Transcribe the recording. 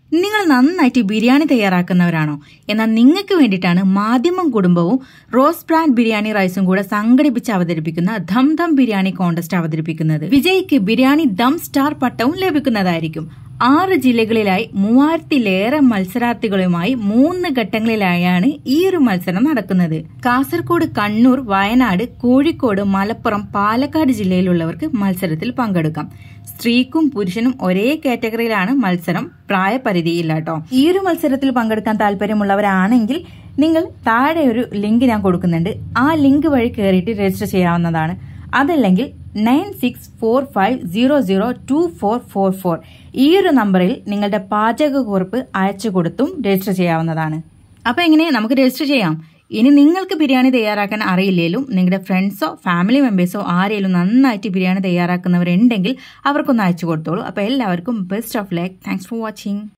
നിങ്ങൾ നന്നായിട്ട് ബിരിയാണി തയ്യാറാക്കുന്നവരാണോ എന്നാൽ നിങ്ങൾക്ക് വേണ്ടിയിട്ടാണ് മാധ്യമം കുടുംബവും റോസ് ബ്രാൻഡ് ബിരിയാണി റൈസും കൂടെ സംഘടിപ്പിച്ച് അവതരിപ്പിക്കുന്ന ധം ധം ബിരിയാണി കോൺടെസ്റ്റ് അവതരിപ്പിക്കുന്നത് വിജയിക്ക് ബിരിയാണി ദം സ്റ്റാർ പട്ടവും ലഭിക്കുന്നതായിരിക്കും ആറ് ജില്ലകളിലായി മൂവായിരത്തിലേറെ മത്സരാർത്ഥികളുമായി മൂന്ന് ഘട്ടങ്ങളിലായാണ് ഈ ഒരു മത്സരം നടക്കുന്നത് കാസർഗോഡ് കണ്ണൂർ വയനാട് കോഴിക്കോട് മലപ്പുറം പാലക്കാട് ജില്ലയിലുള്ളവർക്ക് മത്സരത്തിൽ പങ്കെടുക്കാം സ്ത്രീക്കും പുരുഷനും ഒരേ കാറ്റഗറിയിലാണ് മത്സരം പ്രായപരിധിയില്ല കേട്ടോ ഈ ഒരു മത്സരത്തിൽ പങ്കെടുക്കാൻ താല്പര്യമുള്ളവരാണെങ്കിൽ നിങ്ങൾ താഴെ ഒരു ലിങ്ക് ഞാൻ കൊടുക്കുന്നുണ്ട് ആ ലിങ്ക് വഴി കയറിയിട്ട് രജിസ്റ്റർ ചെയ്യാവുന്നതാണ് അതല്ലെങ്കിൽ nine six four five zero zero two four four four ഈ ഒരു നമ്പറിൽ നിങ്ങളുടെ പാചകക്കുറിപ്പ് അയച്ചു കൊടുത്തും രജിസ്റ്റർ ചെയ്യാവുന്നതാണ് അപ്പൊ എങ്ങനെ നമുക്ക് രജിസ്റ്റർ ചെയ്യാം ഇനി നിങ്ങൾക്ക് ബിരിയാണി തയ്യാറാക്കാൻ അറിയില്ലേലും നിങ്ങളുടെ ഫ്രണ്ട്സോ ഫാമിലി മെമ്പേഴ്സോ ആരെങ്കിലും നന്നായിട്ട് ബിരിയാണി തയ്യാറാക്കുന്നവരുണ്ടെങ്കിൽ അവർക്കൊന്ന് അയച്ചു കൊടുത്തോളൂ അപ്പോൾ എല്ലാവർക്കും best of luck thanks for watching